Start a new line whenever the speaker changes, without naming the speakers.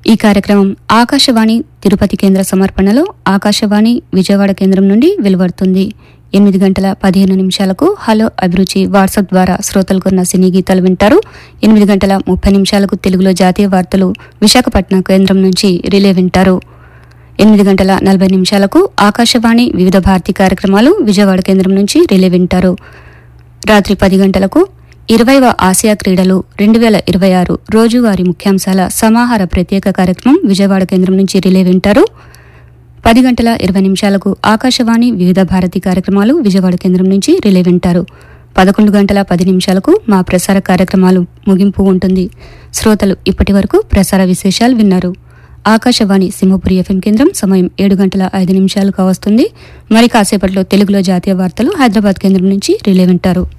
ఈ కార్యక్రమం ఆకాశవాణి తిరుపతి కేంద్ర సమర్పణలో ఆకాశవాణి విజయవాడ కేంద్రం నుండి వెలువడుతుంది ఎనిమిది గంటల పదిహేను నిమిషాలకు హలో అభిరుచి వాట్సాప్ ద్వారా శ్రోతలకున్న సినీ గీతాలు వింటారు ఎనిమిది గంటల ముప్పై నిమిషాలకు తెలుగులో జాతీయ వార్తలు విశాఖపట్నం కేంద్రం నుంచి రిలే వింటారు ఎనిమిది గంటల నలభై నిమిషాలకు ఆకాశవాణి వివిధ భారతి కార్యక్రమాలు విజయవాడ కేంద్రం నుంచి రిలే వింటారు రాత్రి పది గంటలకు ఇరవైవ ఆసియా క్రీడలు రెండు వేల ఇరవై ఆరు రోజువారీ ముఖ్యాంశాల సమాహార ప్రత్యేక కార్యక్రమం విజయవాడ కేంద్రం నుంచి రిలే వింటారు పది గంటల ఇరవై నిమిషాలకు ఆకాశవాణి వివిధ భారతి కార్యక్రమాలు విజయవాడ కేంద్రం నుంచి రిలే వింటారు పదకొండు గంటల పది నిమిషాలకు మా ప్రసార కార్యక్రమాలు ముగింపు ఉంటుంది శ్రోతలు ఇప్పటి వరకు ప్రసార విశేషాలు విన్నారు ఆకాశవాణి సింహపురి ఎఫ్ఎం కేంద్రం సమయం ఏడు గంటల ఐదు నిమిషాలు కావస్తుంది మరి కాసేపట్లో తెలుగులో జాతీయ వార్తలు హైదరాబాద్ కేంద్రం నుంచి రిలే వింటారు